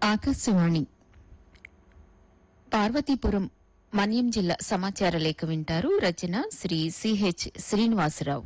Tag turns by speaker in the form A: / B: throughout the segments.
A: ఆకాశవాణి పార్వతీపురం మన్యం జిల్లా సమాచార లేఖ వింటారు రచన శ్రీ సిహెచ్ శ్రీనివాసరావు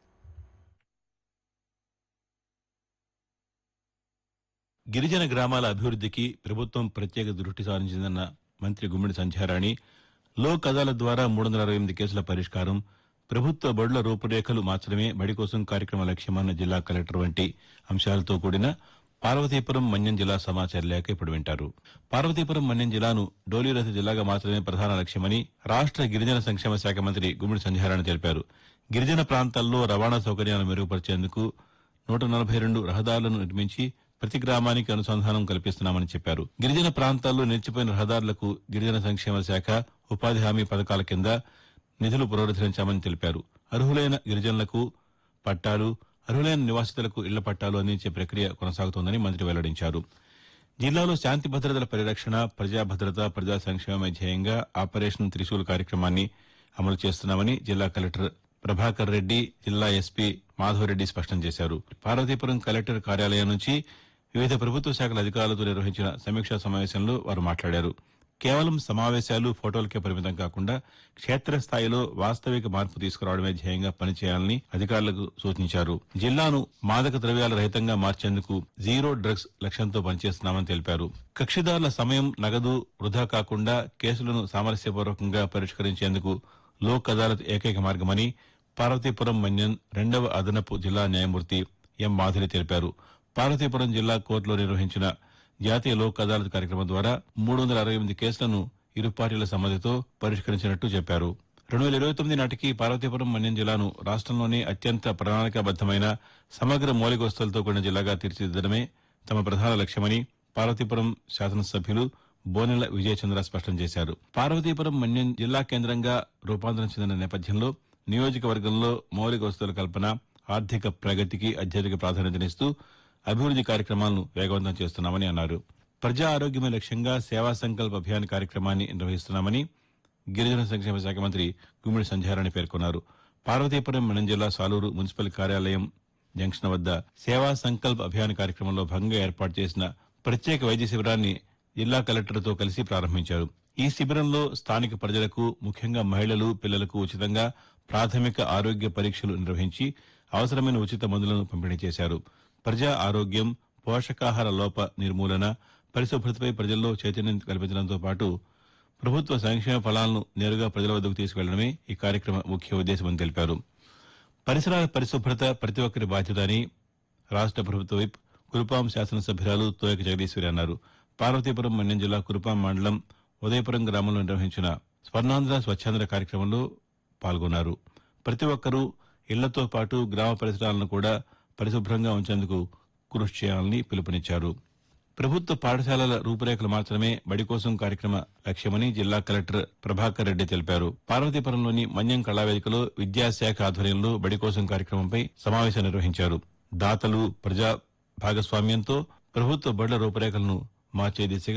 B: గిరిజన గ్రామాల అభివృద్ధికి ప్రభుత్వం ప్రత్యేక దృష్టి సారించిందన్న మంత్రి గుమ్మిడి సంధ్యారాణి లోక్ అదాలత్ ద్వారా మూడు వందల అరవై ఎనిమిది కేసుల పరిష్కారం ప్రభుత్వ బడుల రూపురేఖలు మార్చడమే బడి కోసం కార్యక్రమ లక్ష్యమన్న జిల్లా కలెక్టర్ వంటి అంశాలతో కూడిన పార్వతీపురం మన్యం జిల్లా సమాచార లేఖ ఇప్పుడు వింటారు పార్వతీపురం మన్యం జిల్లాను డోలీరథ జిల్లాగా మార్చడమే ప్రధాన లక్ష్యమని రాష్ట్ర గిరిజన సంక్షేమ శాఖ మంత్రి గుమ్మిడి సంధ్యారాణి తెలిపారు గిరిజన ప్రాంతాల్లో రవాణా సౌకర్యాలను మెరుగుపరిచేందుకు నూట నలభై రెండు రహదారులను నిర్మించి ప్రతి గ్రామానికి అనుసంధానం కల్పిస్తున్నామని చెప్పారు గిరిజన ప్రాంతాల్లో నిలిచిపోయిన రహదారులకు గిరిజన సంక్షేమ శాఖ ఉపాధి హామీ పథకాల కింద నిధులు పునరుద్ధరించామని తెలిపారు అర్హులైన గిరిజనులకు పట్టాలు అర్హులైన నివాసితులకు ఇళ్ల పట్టాలు అందించే ప్రక్రియ కొనసాగుతోందని మంత్రి వెల్లడించారు జిల్లాలో శాంతి భద్రతల పరిరక్షణ ప్రజా భద్రత ప్రజా సంక్షేమమే ధ్యేయంగా ఆపరేషన్ త్రిశూల్ కార్యక్రమాన్ని అమలు చేస్తున్నామని జిల్లా కలెక్టర్ ప్రభాకర్ రెడ్డి జిల్లా ఎస్పీ మాధవరెడ్డి స్పష్టం చేశారు పార్వతీపురం కలెక్టర్ కార్యాలయం నుంచి వివిధ ప్రభుత్వ శాఖల అధికారులతో నిర్వహించిన సమీక్షా సమావేశంలో వారు మాట్లాడారు కేవలం సమావేశాలు ఫోటోలకే పరిమితం కాకుండా క్షేత్రస్థాయిలో వాస్తవిక మార్పు తీసుకురావడమే ధ్యేయంగా పనిచేయాలని అధికారులకు సూచించారు జిల్లాను మాదక ద్రవ్యాల రహితంగా మార్చేందుకు జీరో డ్రగ్స్ లక్ష్యంతో పనిచేస్తున్నామని తెలిపారు కక్షిదారుల సమయం నగదు వృధా కాకుండా కేసులను సామరస్యపూర్వకంగా పరిష్కరించేందుకు లోక్ అదాలత్ ఏకైక మార్గమని పార్వతీపురం మన్యం రెండవ అదనపు జిల్లా న్యాయమూర్తి ఎం మాధురి తెలిపారు పార్వతీపురం జిల్లా కోర్టులో నిర్వహించిన జాతీయ లోక్ అదాలత్ కార్యక్రమం ద్వారా మూడు వందల అరవై ఎనిమిది కేసులను ఇరు పార్టీల సమ్మతితో పరిష్కరించినట్టు చెప్పారు రెండు వేల ఇరవై తొమ్మిది నాటికి పార్వతీపురం మన్యం జిల్లాను రాష్ట్రంలోనే అత్యంత ప్రణాళికాబద్దమైన సమగ్ర మౌలిక వస్తువులతో కూడిన జిల్లాగా తీర్చిదిద్దడమే తమ ప్రధాన లక్ష్యమని పార్వతీపురం శాసనసభ్యులు బోనెల విజయచంద్ర స్పష్టం చేశారు పార్వతీపురం మన్యం జిల్లా కేంద్రంగా రూపాంతరం చెందిన నేపథ్యంలో నియోజకవర్గంలో మౌలిక వస్తువుల కల్పన ఆర్థిక ప్రగతికి అత్యధిక ప్రాధాన్యతనిస్తూ అభివృద్ది కార్యక్రమాలను వేగవంతం చేస్తున్నామని అన్నారు ప్రజా ఆరోగ్యమే లక్ష్యంగా సేవా సంకల్ప అభియాన్ కార్యక్రమాన్ని నిర్వహిస్తున్నామని గిరిజన సంక్షేమ శాఖ మంత్రి గుమ్మిడి సంధ్యారాణి పేర్కొన్నారు పార్వతీపురం మెనం జిల్లా సాలూరు మున్సిపల్ కార్యాలయం జంక్షన్ వద్ద సేవా సంకల్ప్ అభియాన్ కార్యక్రమంలో భాగంగా ఏర్పాటు చేసిన ప్రత్యేక వైద్య శిబిరాన్ని జిల్లా కలెక్టర్తో కలిసి ప్రారంభించారు ఈ శిబిరంలో స్థానిక ప్రజలకు ముఖ్యంగా మహిళలు పిల్లలకు ఉచితంగా ప్రాథమిక ఆరోగ్య పరీక్షలు నిర్వహించి అవసరమైన ఉచిత మందులను పంపిణీ చేశారు ప్రజా ఆరోగ్యం పోషకాహార లోప నిర్మూలన పరిశుభ్రతపై ప్రజల్లో చైతన్యం కల్పించడంతో పాటు ప్రభుత్వ సంక్షేమ ఫలాలను నేరుగా ప్రజల వద్దకు తీసుకెళ్లడమే ఈ కార్యక్రమ ముఖ్య ఉద్దేశమని తెలిపారు పరిసరాల పరిశుభ్రత ప్రతి ఒక్కరి బాధ్యత అని రాష్ట్ర ప్రభుత్వ వైప్ కురుపాం శాసనసభ్యురాలు తోయక జగదీశ్వరి అన్నారు పార్వతీపురం మన్యం జిల్లా కురుపాం మండలం ఉదయపురం గ్రామంలో నిర్వహించిన స్వర్ణాంధ్ర స్వచ్ఛాంధ్ర కార్యక్రమంలో పాల్గొన్నారు ప్రతి ఒక్కరూ ఇళ్లతో పాటు గ్రామ పరిసరాలను కూడా పరిశుభ్రంగా ఉంచేందుకు కృషి చేయాలని పిలుపునిచ్చారు ప్రభుత్వ పాఠశాలల రూపురేఖలు మార్చడమే బడి కోసం కార్యక్రమ లక్ష్యమని జిల్లా కలెక్టర్ ప్రభాకర్ రెడ్డి తెలిపారు పార్వతీపురంలోని మన్యం కళావేదికలో విద్యాశాఖ ఆధ్వర్యంలో బడి కోసం కార్యక్రమంపై సమావేశం నిర్వహించారు దాతలు ప్రజా భాగస్వామ్యంతో ప్రభుత్వ బడుల రూపురేఖలను మార్చే దిశగా